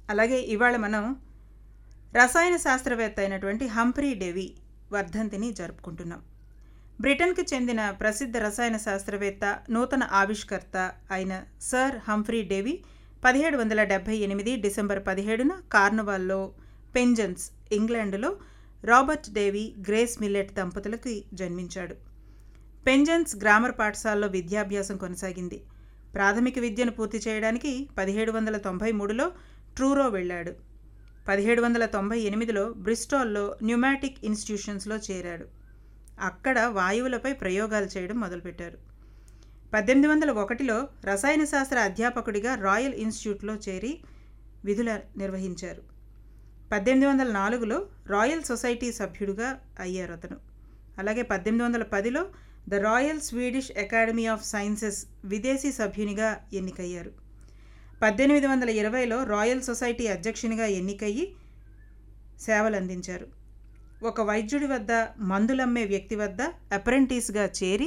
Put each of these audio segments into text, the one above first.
అలాగే ఇవాళ మనం రసాయన శాస్త్రవేత్త అయినటువంటి హంఫ్రీ డెవి వర్ధంతిని జరుపుకుంటున్నాం బ్రిటన్కి చెందిన ప్రసిద్ధ రసాయన శాస్త్రవేత్త నూతన ఆవిష్కర్త అయిన సర్ హంఫ్రీ డేవి పదిహేడు వందల డెబ్భై ఎనిమిది డిసెంబర్ పదిహేడున కార్నవాల్లో పెంజన్స్ ఇంగ్లాండ్లో రాబర్ట్ డేవి గ్రేస్ మిల్లెట్ దంపతులకి జన్మించాడు పెంజన్స్ గ్రామర్ పాఠశాలలో విద్యాభ్యాసం కొనసాగింది ప్రాథమిక విద్యను పూర్తి చేయడానికి పదిహేడు వందల తొంభై మూడులో ట్రూరో వెళ్ళాడు పదిహేడు వందల తొంభై ఎనిమిదిలో బ్రిస్టాల్లో న్యూమాటిక్ ఇన్స్టిట్యూషన్స్లో చేరాడు అక్కడ వాయువులపై ప్రయోగాలు చేయడం మొదలుపెట్టారు పద్దెనిమిది వందల ఒకటిలో రసాయన శాస్త్ర అధ్యాపకుడిగా రాయల్ ఇన్స్టిట్యూట్లో చేరి విధుల నిర్వహించారు పద్దెనిమిది వందల నాలుగులో రాయల్ సొసైటీ సభ్యుడిగా అయ్యారు అతను అలాగే పద్దెనిమిది వందల పదిలో the Royal Swedish Academy of Sciences విదేశీ సభ్యునిగా ఎన్నికయ్యారు పద్దెనిమిది వందల ఇరవైలో రాయల్ సొసైటీ అధ్యక్షునిగా ఎన్నికయ్యి సేవలు అందించారు ఒక వైద్యుడి వద్ద మందులమ్మే వ్యక్తి వద్ద అప్రెంటిస్గా చేరి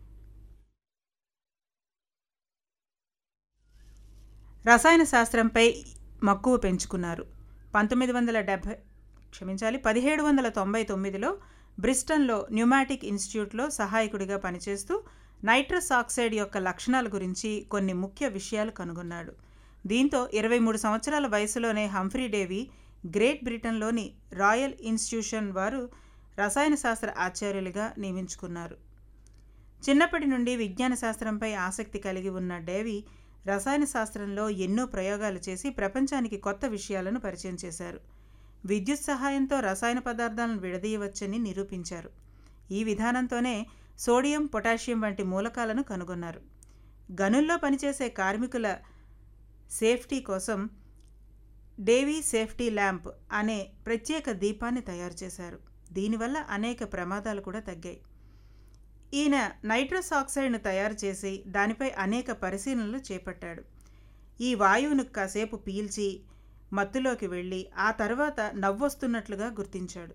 రసాయన శాస్త్రంపై మక్కువ పెంచుకున్నారు పంతొమ్మిది వందల డెబ్భై క్షమించాలి పదిహేడు వందల తొంభై తొమ్మిదిలో బ్రిస్టన్లో న్యూమాటిక్ ఇన్స్టిట్యూట్లో సహాయకుడిగా పనిచేస్తూ నైట్రస్ ఆక్సైడ్ యొక్క లక్షణాల గురించి కొన్ని ముఖ్య విషయాలు కనుగొన్నాడు దీంతో ఇరవై మూడు సంవత్సరాల వయసులోనే హంఫ్రీ డేవి గ్రేట్ బ్రిటన్లోని రాయల్ ఇన్స్టిట్యూషన్ వారు రసాయన శాస్త్ర ఆచార్యులుగా నియమించుకున్నారు చిన్నప్పటి నుండి విజ్ఞాన శాస్త్రంపై ఆసక్తి కలిగి ఉన్న డేవి రసాయన శాస్త్రంలో ఎన్నో ప్రయోగాలు చేసి ప్రపంచానికి కొత్త విషయాలను పరిచయం చేశారు విద్యుత్ సహాయంతో రసాయన పదార్థాలను విడదీయవచ్చని నిరూపించారు ఈ విధానంతోనే సోడియం పొటాషియం వంటి మూలకాలను కనుగొన్నారు గనుల్లో పనిచేసే కార్మికుల సేఫ్టీ కోసం డేవీ సేఫ్టీ ల్యాంప్ అనే ప్రత్యేక దీపాన్ని తయారు చేశారు దీనివల్ల అనేక ప్రమాదాలు కూడా తగ్గాయి ఈయన నైట్రస్ ఆక్సైడ్ను తయారు చేసి దానిపై అనేక పరిశీలనలు చేపట్టాడు ఈ వాయువును కాసేపు పీల్చి మత్తులోకి వెళ్ళి ఆ తర్వాత నవ్వొస్తున్నట్లుగా గుర్తించాడు